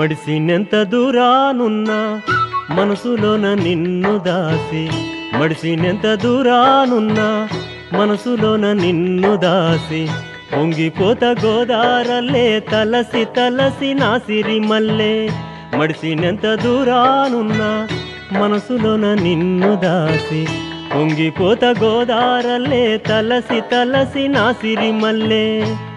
మడిసినెంత దూరానున్నా మనసులోన నిన్ను దాసి మడిసినెంత దూరానున్నా మనసులోన నిన్ను దాసి పొంగిపోత గోదారల్లే తలసి తలసి నాసిరి మల్లే మడిసినెంత దూరానున్నా మనసులోన నిన్ను దాసి పొంగిపోత గోదారల్లే తలసి తలసి నాసిరి మల్లే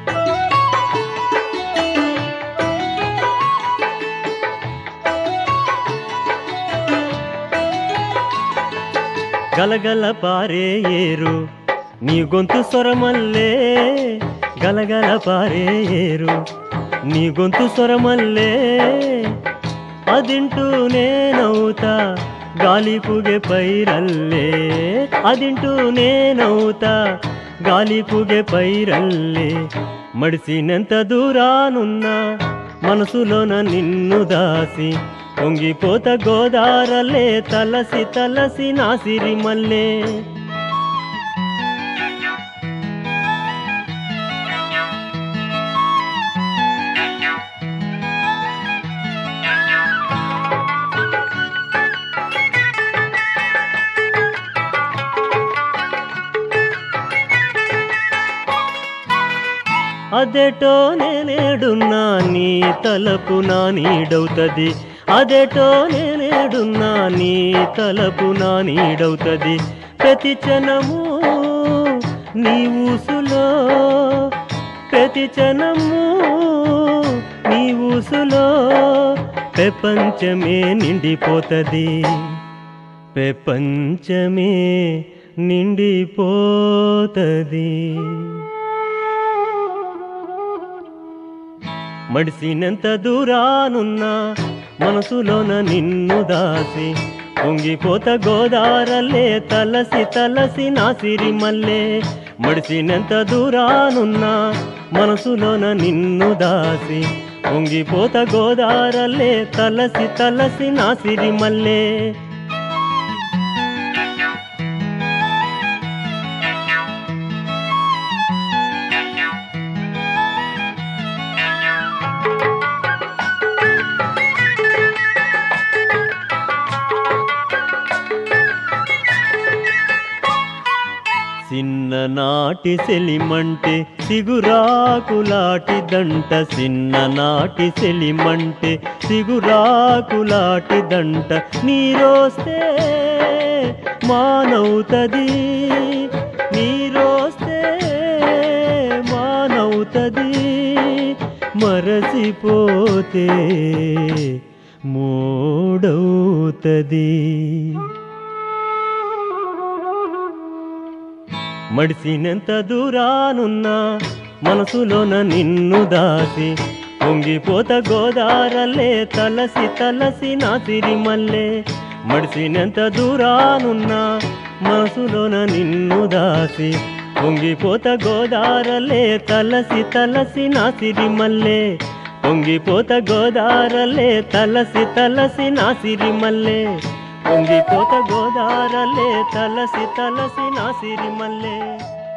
గలగల పారే ఏరు నీ గొంతు స్వరమల్లే గలగల పారే ఏరు నీ గొంతు స్వరమల్లే అదింటూ నేనవుతా గాలి పుగే పైరల్లే అదింటూ నేనవుతా గాలి పుగే పైరల్లే మడిసినంత దూరానున్నా మనసులోన నిన్ను దాసి పొంగిపోత గోదారలే తలసి తలసి నాసిరి మల్లే అదేటో నేనేడున్నా నీ తలపు నా నీడవుతది అదేటో నేనేడున్నా నీ తలపు నా నీడవుతది ప్రతి క్షణము నీ ఊసులో ప్రతి క్షణము నీ ఊసులో ప్రపంచమే నిండిపోతది ప్రపంచమే నిండిపోతది మడిసినంత దూరానున్నా మనసులోన నిన్ను దాసి పొంగిపోత గోదారల్లే తలసి తలసి నాసిరి మల్లే మడిసినంత దూరానున్నా మనసులోన నిన్ను దాసి పొంగిపోత గోదారల్లే తలసి తలసి నాసిరి మల్లే చిన్ననాటి సెలిమంటే సిగురాకులాటి దంట చిన్ననాటి సెలిమంటే సిగురాకులాటి దంట నీరోస్తే మానవుతది నీరోస్తే మానవుతది మరచిపోతే మూడవుతది మడిసినంత దూరానున్నా మనసులోన నిన్ను దాసి పొంగిపోత గోదారల్లే తలసి తలసి నాసిరి మల్లే మడిసినంత దూరానున్నా మనసులోన నిన్ను దాసి పొంగిపోత గోదారల్లే తలసి తలసి నాసిరి మల్లే పొంగిపోత గోదారల్లే తలసి తలసి నాసిరి మల్లే పొంగిపోత గోదారల్లే తలసి తలసి నాసిరి మల్లే